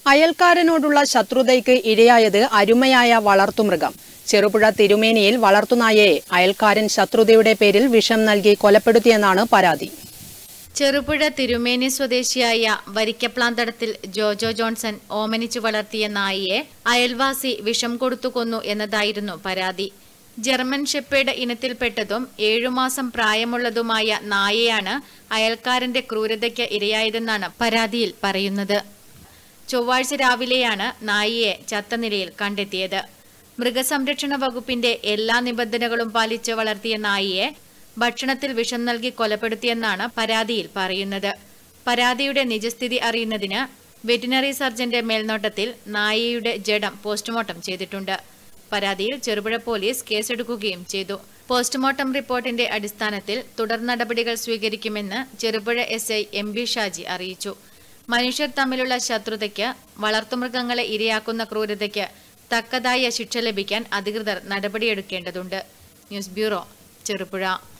അയൽക്കാരനോടുള്ള ശത്രുതയ്ക്ക് ഇരയായത് അരുമയായ വളർത്തുമൃഗം ചെറുപുഴ തിരുമേനിയിൽ വളർത്തുനായയെ അയൽക്കാരൻ ശത്രുതയുടെ പേരിൽ വിഷം നൽകി കൊലപ്പെടുത്തിയെന്നാണ് പരാതി ചെറുപുഴ തിരുമേനി സ്വദേശിയായ വരിക്കപ്ലാന്തടത്തിൽ ജോജോ ജോൺസൺ ഓമനിച്ചു വളർത്തിയ നായിയെ അയൽവാസി വിഷം കൊടുത്തു കൊന്നു എന്നതായിരുന്നു പരാതി ജർമ്മൻ ഷെപ്പേഡ് ഇനത്തിൽപ്പെട്ടതും ഏഴുമാസം പ്രായമുള്ളതുമായ നായയാണ് അയൽക്കാരന്റെ ക്രൂരതയ്ക്ക് ഇരയായതെന്നാണ് പരാതിയിൽ പറയുന്നത് ചൊവ്വാഴ്ച രാവിലെയാണ് നായിയെ ചത്ത നിലയിൽ കണ്ടെത്തിയത് മൃഗസംരക്ഷണ വകുപ്പിന്റെ എല്ലാ നിബന്ധനകളും പാലിച്ച് വളർത്തിയ നായിയെ ഭക്ഷണത്തിൽ വിഷം നൽകി കൊലപ്പെടുത്തിയെന്നാണ് പരാതിയിൽ പറയുന്നത് പരാതിയുടെ നിജസ്ഥിതി അറിയുന്നതിന് വെറ്റിനറി സർജന്റെ മേൽനോട്ടത്തിൽ നായയുടെ ജഡം പോസ്റ്റ്മോർട്ടം ചെയ്തിട്ടുണ്ട് പരാതിയിൽ ചെറുപുഴ പോലീസ് കേസെടുക്കുകയും ചെയ്തു പോസ്റ്റ്മോർട്ടം റിപ്പോർട്ടിന്റെ അടിസ്ഥാനത്തിൽ തുടർ നടപടികൾ സ്വീകരിക്കുമെന്ന് Cherupuzha S I M B Shaji അറിയിച്ചു മനുഷ്യർ തമ്മിലുള്ള ശത്രുതയ്ക്ക് വളർത്തുമൃഗങ്ങളെ ഇരയാക്കുന്ന ക്രൂരതയ്ക്ക് തക്കതായ ശിക്ഷ ലഭിക്കാൻ അധികൃതർ നടപടിയെടുക്കേണ്ടതുണ്ട് ന്യൂസ് ബ്യൂറോ ചെറുപുഴ